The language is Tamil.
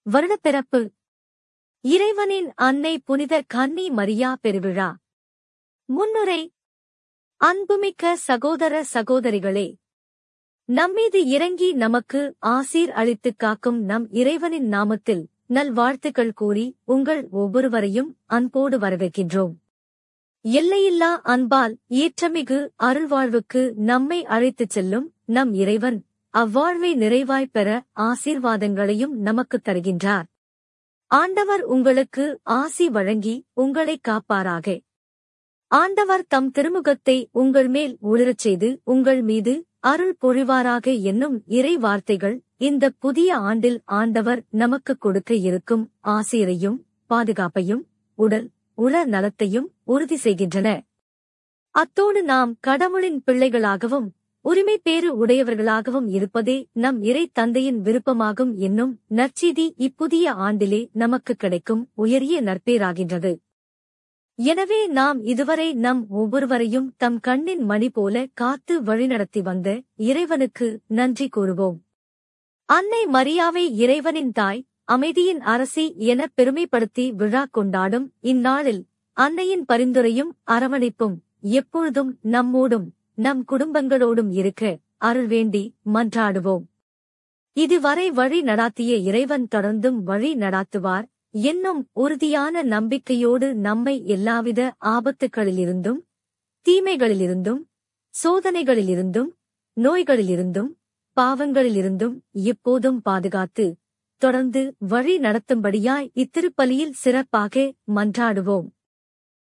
வருடப்பிறப்பு இறைவனின் அன்னை புனித கன்னி மரியா பெருவிழா முன்னுரை அன்புமிக்க சகோதர சகோதரிகளே நம்மீது இறங்கி நமக்கு ஆசீர் அளித்துக் காக்கும் நம் இறைவனின் நாமத்தில் நல்வாழ்த்துக்கள் கூறி உங்கள் ஒவ்வொருவரையும் அன்போடு வரவேற்கின்றோம் எல்லையில்லா அன்பால் ஏற்றமிகு அருள்வாழ்வுக்கு நம்மை அழைத்துச் செல்லும் நம் இறைவன் அவ்வாழ்வை நிறைவாய்ப் பெற ஆசீர்வாதங்களையும் நமக்குத் தருகின்றார் ஆண்டவர் உங்களுக்கு ஆசி வழங்கி உங்களைக் காப்பாராக ஆண்டவர் தம் திருமுகத்தை உங்கள் மேல் ஒளிரச் செய்து உங்கள் மீது அருள் பொழிவாராக என்னும் இறை வார்த்தைகள் இந்த புதிய ஆண்டில் ஆண்டவர் நமக்குக் கொடுக்க இருக்கும் ஆசிரியையும் பாதுகாப்பையும் உடல் உள நலத்தையும் உறுதி செய்கின்றன அத்தோடு நாம் கடவுளின் பிள்ளைகளாகவும் உரிமை பேறு உடையவர்களாகவும் இருப்பதே நம் இறை தந்தையின் விருப்பமாகும் என்னும் நற்செய்தி இப்புதிய ஆண்டிலே நமக்கு கிடைக்கும் உயரிய நற்பேராகின்றது எனவே நாம் இதுவரை நம் ஒவ்வொருவரையும் தம் கண்ணின் மணி போல காத்து வழிநடத்தி வந்த இறைவனுக்கு நன்றி கூறுவோம் அன்னை மரியாவை இறைவனின் தாய் அமைதியின் அரசி என பெருமைப்படுத்தி விழா கொண்டாடும் இந்நாளில் அன்னையின் பரிந்துரையும் அரவணைப்பும் எப்பொழுதும் நம்மோடும் நம் குடும்பங்களோடும் இருக்க அருள் வேண்டி மன்றாடுவோம் இதுவரை வழி நடாத்திய இறைவன் தொடர்ந்தும் வழி நடாத்துவார் என்னும் உறுதியான நம்பிக்கையோடு நம்மை எல்லாவித ஆபத்துகளிலிருந்தும் தீமைகளிலிருந்தும் சோதனைகளிலிருந்தும் நோய்களிலிருந்தும் பாவங்களிலிருந்தும் எப்போதும் பாதுகாத்து தொடர்ந்து வழி நடத்தும்படியாய் இத்திருப்பலியில் சிறப்பாக மன்றாடுவோம்